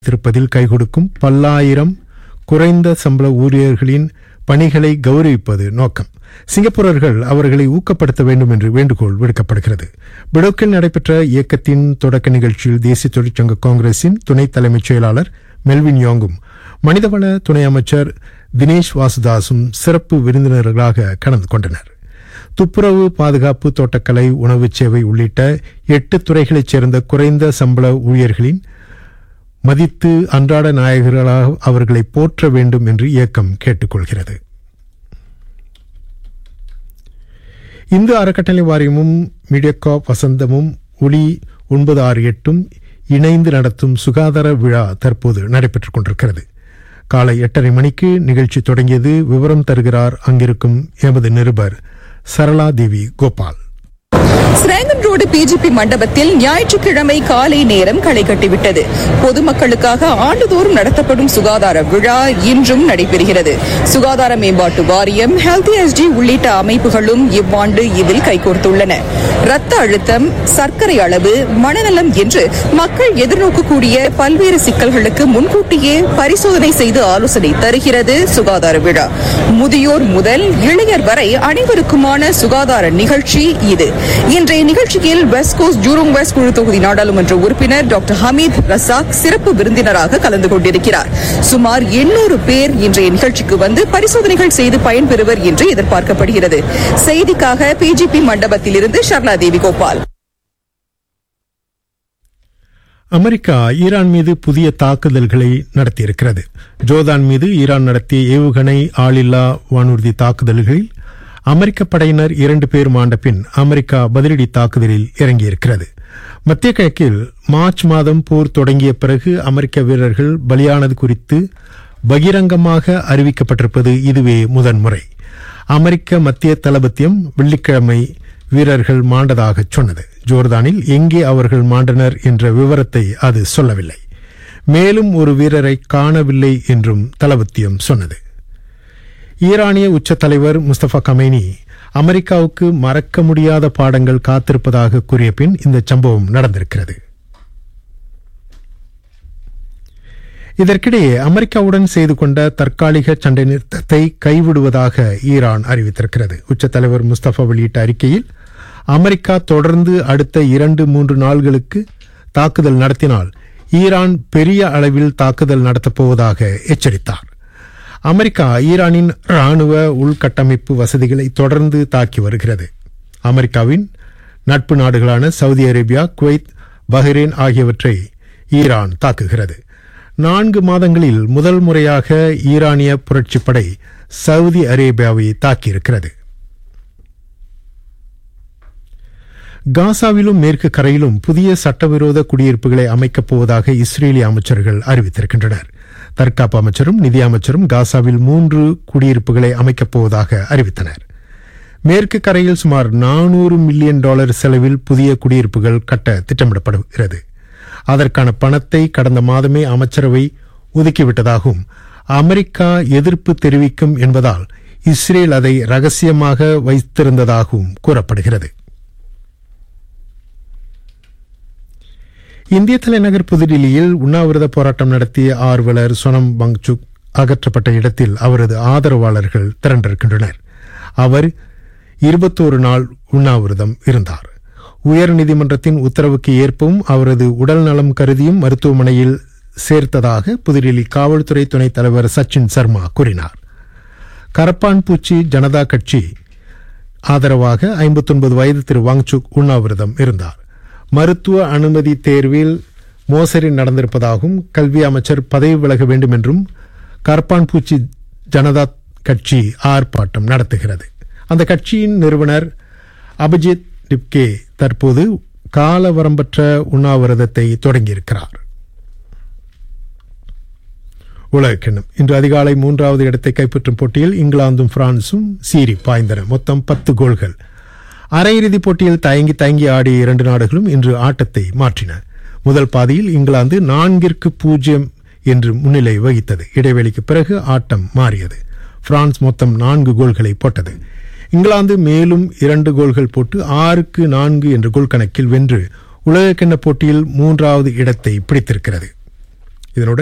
திருப்பதில் கைகொடுக்கும் பல்லாயிரம் குறைந்த சம்பள ஊழியர்களின் பணிகளை கௌரவிப்பது நோக்கம் சிங்கப்பூரர்கள் அவர்களை ஊக்கப்படுத்த வேண்டும் என்று வேண்டுகோள் விடுக்கப்படுகிறது பிடோக்கில் நடைபெற்ற இயக்கத்தின் தொடக்க நிகழ்ச்சியில் தேசிய தொழிற்சங்க காங்கிரசின் துணைத் தலைமைச் செயலாளர் மெல்வின் யோங்கும் மனிதவள துணை அமைச்சர் தினேஷ் வாசுதாசும் சிறப்பு விருந்தினர்களாக கலந்து கொண்டனர் துப்புரவு பாதுகாப்பு தோட்டக்கலை உணவு சேவை உள்ளிட்ட எட்டு துறைகளைச் சேர்ந்த குறைந்த சம்பள ஊழியர்களின் மதித்து அன்றாட நாயகர்களாக அவர்களை போற்ற வேண்டும் என்று இயக்கம் கேட்டுக்கொள்கிறது இந்து அறக்கட்டளை வாரியமும் மீடியாகாப் வசந்தமும் ஒளி ஒன்பது ஆறு எட்டும் இணைந்து நடத்தும் சுகாதார விழா தற்போது நடைபெற்றுக் கொண்டிருக்கிறது காலை எட்டரை மணிக்கு நிகழ்ச்சி தொடங்கியது விவரம் தருகிறார் அங்கிருக்கும் எமது நிருபர் சரளா தேவி கோபால் ஸ்ரேங்கன் ரோடு பிஜிபி மண்டபத்தில் ஞாயிற்றுக்கிழமை காலை நேரம் களை கட்டிவிட்டது பொதுமக்களுக்காக ஆண்டுதோறும் நடத்தப்படும் சுகாதார விழா இன்றும் நடைபெறுகிறது சுகாதார மேம்பாட்டு வாரியம் ஹெல்தி எஸ்டி உள்ளிட்ட அமைப்புகளும் இவ்வாண்டு இதில் கைகோர்த்துள்ளன ரத்த அழுத்தம் சர்க்கரை அளவு மனநலம் என்று மக்கள் எதிர்நோக்கக்கூடிய பல்வேறு சிக்கல்களுக்கு முன்கூட்டியே பரிசோதனை செய்து ஆலோசனை தருகிறது சுகாதார விழா முதியோர் முதல் இளைஞர் வரை அனைவருக்குமான சுகாதார நிகழ்ச்சி இது இன்றைய நிகழ்ச்சியில் வெஸ்ட் கோஸ்ட் ஜூரோங் வெஸ்ட் குழு தொகுதி நாடாளுமன்ற உறுப்பினர் டாக்டர் ஹமீத் ரசாக் சிறப்பு விருந்தினராக கலந்து கொண்டிருக்கிறார் சுமார் எண்ணூறு பேர் இன்றைய நிகழ்ச்சிக்கு வந்து பரிசோதனைகள் செய்து பயன்பெறுவர் என்று எதிர்பார்க்கப்படுகிறது செய்திக்காக பிஜிபி மண்டபத்திலிருந்து ஷர்லா தேவி கோபால் அமெரிக்கா ஈரான் மீது புதிய தாக்குதல்களை நடத்தியிருக்கிறது ஜோர்தான் மீது ஈரான் நடத்திய ஏவுகணை ஆளில்லா வானூர்தி தாக்குதல்களில் அமெரிக்க படையினர் இரண்டு பேர் மாண்ட பின் அமெரிக்கா பதிலடி தாக்குதலில் இறங்கியிருக்கிறது மத்திய கிழக்கில் மார்ச் மாதம் போர் தொடங்கிய பிறகு அமெரிக்க வீரர்கள் பலியானது குறித்து பகிரங்கமாக அறிவிக்கப்பட்டிருப்பது இதுவே முதன்முறை அமெரிக்க மத்திய தளபத்தியம் வெள்ளிக்கிழமை வீரர்கள் மாண்டதாக சொன்னது ஜோர்தானில் எங்கே அவர்கள் மாண்டனர் என்ற விவரத்தை அது சொல்லவில்லை மேலும் ஒரு வீரரை காணவில்லை என்றும் தளபத்தியம் சொன்னது ஈரானிய உச்ச தலைவர் முஸ்தபா கமேனி அமெரிக்காவுக்கு மறக்க முடியாத பாடங்கள் காத்திருப்பதாக கூறிய பின் இந்த சம்பவம் நடந்திருக்கிறது இதற்கிடையே அமெரிக்காவுடன் செய்து கொண்ட தற்காலிக சண்டை நிறுத்தத்தை கைவிடுவதாக ஈரான் அறிவித்திருக்கிறது உச்ச தலைவர் முஸ்தபா வெளியிட்ட அறிக்கையில் அமெரிக்கா தொடர்ந்து அடுத்த இரண்டு மூன்று நாள்களுக்கு தாக்குதல் நடத்தினால் ஈரான் பெரிய அளவில் தாக்குதல் நடத்தப்போவதாக எச்சரித்தார் அமெரிக்கா ஈரானின் ராணுவ உள்கட்டமைப்பு வசதிகளை தொடர்ந்து தாக்கி வருகிறது அமெரிக்காவின் நட்பு நாடுகளான சவுதி அரேபியா குவைத் பஹ்ரைன் ஆகியவற்றை ஈரான் தாக்குகிறது நான்கு மாதங்களில் முதல் முறையாக ஈரானிய புரட்சிப்படை சவுதி அரேபியாவை தாக்கியிருக்கிறது காசாவிலும் மேற்கு கரையிலும் புதிய சட்டவிரோத குடியிருப்புகளை அமைக்கப் போவதாக இஸ்ரேலிய அமைச்சர்கள் அறிவித்திருக்கின்றனர் தற்காப்பு அமைச்சரும் நிதி அமைச்சரும் காசாவில் மூன்று குடியிருப்புகளை அமைக்கப் போவதாக அறிவித்தனர் மேற்கு கரையில் சுமார் நானூறு மில்லியன் டாலர் செலவில் புதிய குடியிருப்புகள் கட்ட திட்டமிடப்படுகிறது அதற்கான பணத்தை கடந்த மாதமே அமைச்சரவை ஒதுக்கிவிட்டதாகவும் அமெரிக்கா எதிர்ப்பு தெரிவிக்கும் என்பதால் இஸ்ரேல் அதை ரகசியமாக வைத்திருந்ததாகவும் கூறப்படுகிறது இந்திய தலைநகர் புதுடில்லியில் உண்ணாவிரத போராட்டம் நடத்திய ஆர்வலர் சோனம் பங்சுக் அகற்றப்பட்ட இடத்தில் அவரது ஆதரவாளர்கள் திரண்டிருக்கின்றனர் அவர் இருபத்தோரு நாள் உண்ணாவிரதம் இருந்தார் உயர் நீதிமன்றத்தின் உத்தரவுக்கு ஏற்பவும் அவரது உடல் நலம் கருதியும் மருத்துவமனையில் சேர்த்ததாக புதுடில்லி காவல்துறை துணைத் தலைவர் சச்சின் சர்மா கூறினார் கரப்பான் பூச்சி ஜனதா கட்சி ஆதரவாக ஐம்பத்தொன்பது வயது திரு வாங்சுக் உண்ணாவிரதம் இருந்தார் மருத்துவ அனுமதி தேர்வில் மோசடி நடந்திருப்பதாகவும் கல்வி அமைச்சர் பதவி விலக வேண்டும் என்றும் கரப்பான் பூச்சி ஜனதா கட்சி ஆர்ப்பாட்டம் நடத்துகிறது அந்த கட்சியின் நிறுவனர் அபிஜித் டிப்கே தற்போது கால வரம்பற்ற உண்ணாவிரதத்தை தொடங்கியிருக்கிறார் உலகக்கிண்ணம் இன்று அதிகாலை மூன்றாவது இடத்தை கைப்பற்றும் போட்டியில் இங்கிலாந்தும் பிரான்சும் சீறி பாய்ந்தன மொத்தம் பத்து கோல்கள் அரையிறுதிப் போட்டியில் தயங்கி தயங்கி ஆடிய இரண்டு நாடுகளும் இன்று ஆட்டத்தை மாற்றின முதல் பாதியில் இங்கிலாந்து நான்கிற்கு பூஜ்ஜியம் என்று முன்னிலை வகித்தது இடைவெளிக்கு பிறகு ஆட்டம் மாறியது பிரான்ஸ் மொத்தம் நான்கு கோல்களை போட்டது இங்கிலாந்து மேலும் இரண்டு கோல்கள் போட்டு ஆறுக்கு நான்கு என்ற கோல் கணக்கில் வென்று உலகக்கிண்ண போட்டியில் மூன்றாவது இடத்தை பிடித்திருக்கிறது